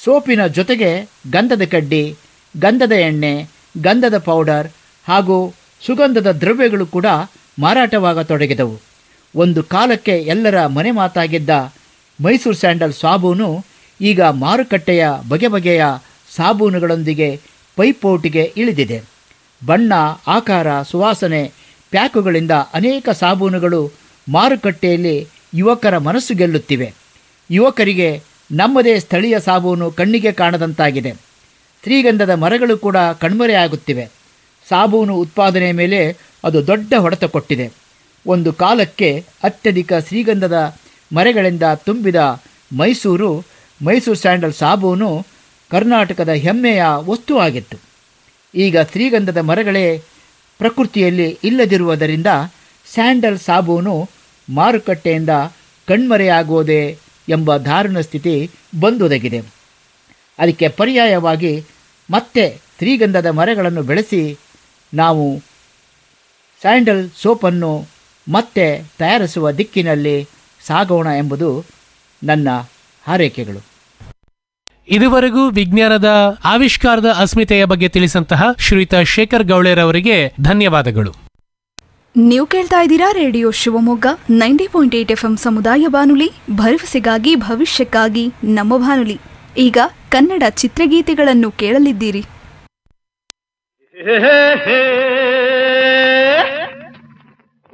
ಸೋಪಿನ ಜೊತೆಗೆ ಗಂಧದ ಕಡ್ಡಿ ಗಂಧದ ಎಣ್ಣೆ ಗಂಧದ ಪೌಡರ್ ಹಾಗೂ ಸುಗಂಧದ ದ್ರವ್ಯಗಳು ಕೂಡ ಮಾರಾಟವಾಗತೊಡಗಿದವು ಒಂದು ಕಾಲಕ್ಕೆ ಎಲ್ಲರ ಮನೆ ಮಾತಾಗಿದ್ದ ಮೈಸೂರು ಸ್ಯಾಂಡಲ್ ಸಾಬೂನು ಈಗ ಮಾರುಕಟ್ಟೆಯ ಬಗೆ ಬಗೆಯ ಸಾಬೂನುಗಳೊಂದಿಗೆ ಪೈಪೋಟಿಗೆ ಇಳಿದಿದೆ ಬಣ್ಣ ಆಕಾರ ಸುವಾಸನೆ ಪ್ಯಾಕುಗಳಿಂದ ಅನೇಕ ಸಾಬೂನುಗಳು ಮಾರುಕಟ್ಟೆಯಲ್ಲಿ ಯುವಕರ ಮನಸ್ಸು ಗೆಲ್ಲುತ್ತಿವೆ ಯುವಕರಿಗೆ ನಮ್ಮದೇ ಸ್ಥಳೀಯ ಸಾಬೂನು ಕಣ್ಣಿಗೆ ಕಾಣದಂತಾಗಿದೆ ಶ್ರೀಗಂಧದ ಮರಗಳು ಕೂಡ ಕಣ್ಮರೆಯಾಗುತ್ತಿವೆ ಸಾಬೂನು ಉತ್ಪಾದನೆ ಮೇಲೆ ಅದು ದೊಡ್ಡ ಹೊಡೆತ ಕೊಟ್ಟಿದೆ ಒಂದು ಕಾಲಕ್ಕೆ ಅತ್ಯಧಿಕ ಶ್ರೀಗಂಧದ ಮರಗಳಿಂದ ತುಂಬಿದ ಮೈಸೂರು ಮೈಸೂರು ಸ್ಯಾಂಡಲ್ ಸಾಬೂನು ಕರ್ನಾಟಕದ ಹೆಮ್ಮೆಯ ವಸ್ತುವಾಗಿತ್ತು ಈಗ ಶ್ರೀಗಂಧದ ಮರಗಳೇ ಪ್ರಕೃತಿಯಲ್ಲಿ ಇಲ್ಲದಿರುವುದರಿಂದ ಸ್ಯಾಂಡಲ್ ಸಾಬೂನು ಮಾರುಕಟ್ಟೆಯಿಂದ ಕಣ್ಮರೆಯಾಗುವುದೇ ಎಂಬ ದಾರುಣ ಸ್ಥಿತಿ ಬಂದೊದಗಿದೆ ಅದಕ್ಕೆ ಪರ್ಯಾಯವಾಗಿ ಮತ್ತೆ ಶ್ರೀಗಂಧದ ಮರಗಳನ್ನು ಬೆಳೆಸಿ ನಾವು ಸ್ಯಾಂಡಲ್ ಸೋಪನ್ನು ಮತ್ತೆ ತಯಾರಿಸುವ ದಿಕ್ಕಿನಲ್ಲಿ ಸಾಗೋಣ ಎಂಬುದು ನನ್ನ ಹಾರೈಕೆಗಳು ಇದುವರೆಗೂ ವಿಜ್ಞಾನದ ಆವಿಷ್ಕಾರದ ಅಸ್ಮಿತೆಯ ಬಗ್ಗೆ ತಿಳಿಸಂತಹ ಶ್ರೀಯುತ ಶೇಖರ್ ಗೌಳೆರವರಿಗೆ ಧನ್ಯವಾದಗಳು ನೀವು ಕೇಳ್ತಾ ಇದ್ದೀರಾ radio Shivamogga ninety point eight F M ಸಮುದಾಯ ಬಾನುಲಿ ಭರವಸೆಗಾಗಿ ಭವಿಷ್ಯಕ್ಕಾಗಿ ನಮ್ಮ ಬಾನುಲಿ ಈಗ ಕನ್ನಡ ಚಿತ್ರಗೀತೆಗಳನ್ನು ಕೇಳಲಿದ್ದೀರಿ ಹೇ ಹೇ